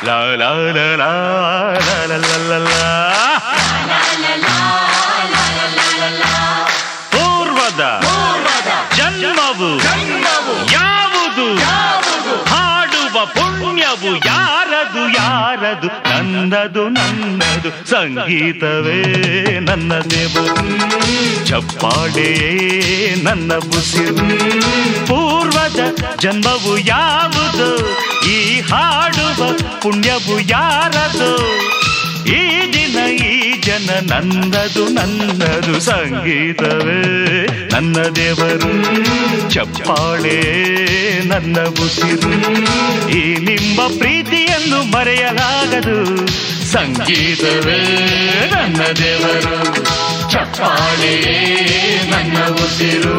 ಲಾ ಲಾ ಲಾ ಲಾ ಲಾ ಲಾ ಲಾ ಲಾ ಲಾ. ಪೂರ್ವದ ಜನ್ಮವು ಯಾವುದು ಹಾಡುವ ಪುಣ್ಯವು ಯಾರದು ಯಾರದು ನನ್ನದು ನನ್ನದು ಸಂಗೀತವೇ ನನ್ನ ದೇವರು ಚಪ್ಪಾಳೆಯೇ ನನ್ನ ಉಸಿರು ಪೂರ್ವದ ಜನ್ಮವು ಯಾವುದು ಈ ಹಾಡುವ ಪುಣ್ಯವು ಯಾರದು ಈ ದಿನ ಈ ಜನ ನನ್ನದು ನನ್ನದು ಸಂಗೀತವೇ ನನ್ನ ದೇವರು ಚಪ್ಪಾಳೆ ನನ್ನ ಉಸಿರು ಈ ನಿಮ್ಮ ಪ್ರೀತಿಯನ್ನು ಮರೆಯಲಾಗದು ಸಂಗೀತವೇ ನನ್ನ ದೇವರು ಚಪ್ಪಾಳೆ ನನ್ನ ಉಸಿರು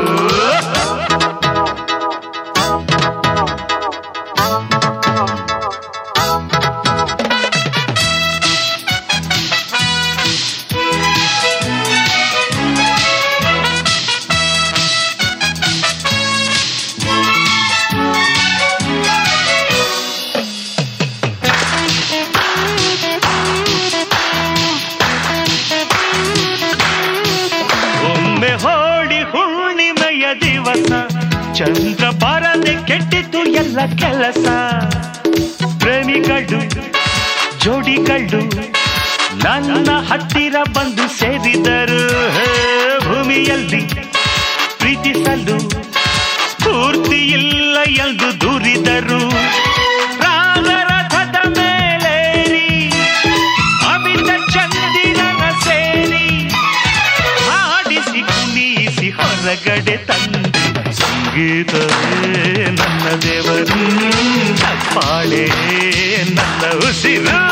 ಒಮ್ಮೆ ಹೋಳಿ ಹುಣ್ಣಿಮೆಯ ದಿವಸ ಚಂದ್ರ ಬರದೆ ಕೆಟ್ಟಿತು ಎಲ್ಲ ಕೆಲಸ ಪ್ರೇಮಿಗಳು ಜೋಡಿಗಳು ನನ್ನ ಹತ್ತಿರ ಬಂದು ಸೇರಿದರು ಹೇ, ಭೂಮಿಯಲ್ಲಿ ಪ್ರೀತಿಸಲು ಸ್ಫೂರ್ತಿ ಇಲ್ಲ ಎಂದು ದೂರಿದರು ರಾಗರಥದ ಮೇಲೇರಿ ಅಮಿತ ಚಂದಿರನ ಸೇರಿ ಹಾಡಿಸಿ ಕುಣಿಸಿ ಹೊರಗಡೆ ತಂದೆ ಸಂಗೀತವೇ ನನ್ನ ದೇವರು ಚಪ್ಪಾಳೆ ನನ್ನ ಉಸಿರು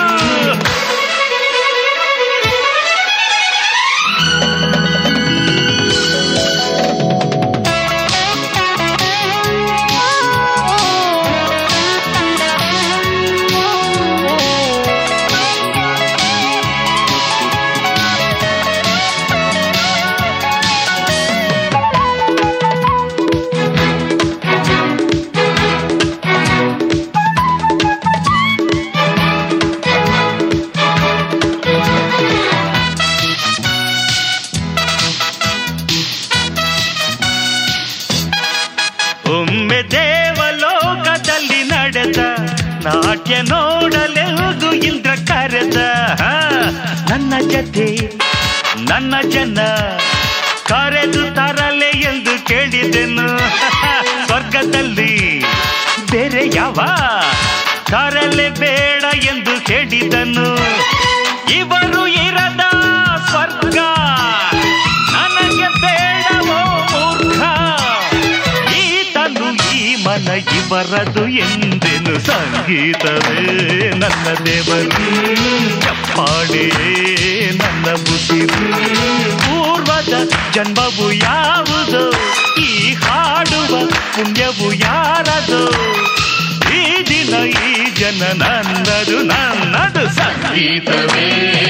ಒಮ್ಮೆ ದೇವಲೋಕದಲ್ಲಿ ನಡೆದ ನಾಟ್ಯ ನೋಡಲೆಂದು ಇಂದ್ರ ಕರೆದ ಹಾ, ನನ್ನ ಜತೆ ನನ್ನ ಜನ ಕರೆದು ತರಲೆ ಎಂದು ಕೇಳಿದೆನು ಸ್ವರ್ಗದಲ್ಲಿ ಬೇರೆ ಯಾವ ತರಲೆ ಬೇಡ ಎಂದು ಹೇಳಿದನು ಇವರು ಇರದ ಸ್ವರ್ಗ ನನಗೆ ಬೇಡವೋ ಮೂರ್ಖ ಈತನು ಈ ಮನ ಇವರದು ಎಂದೆನು ಸಂಗೀತವೇ ನನ್ನ ದೇವರು ಚಪ್ಪಾಳೆ ನನ್ನ ಬುಸಿರು ಪೂರ್ವದ ಜನ್ಮವು ಯಾವುದು ಈ ಹಾಡುವ ಪುಣ್ಯವು ಯಾರದು ಈ ದಿನ ಈ ಜನ ನನ್ನದು ನನ್ನದು ಸಂಗೀತವೇ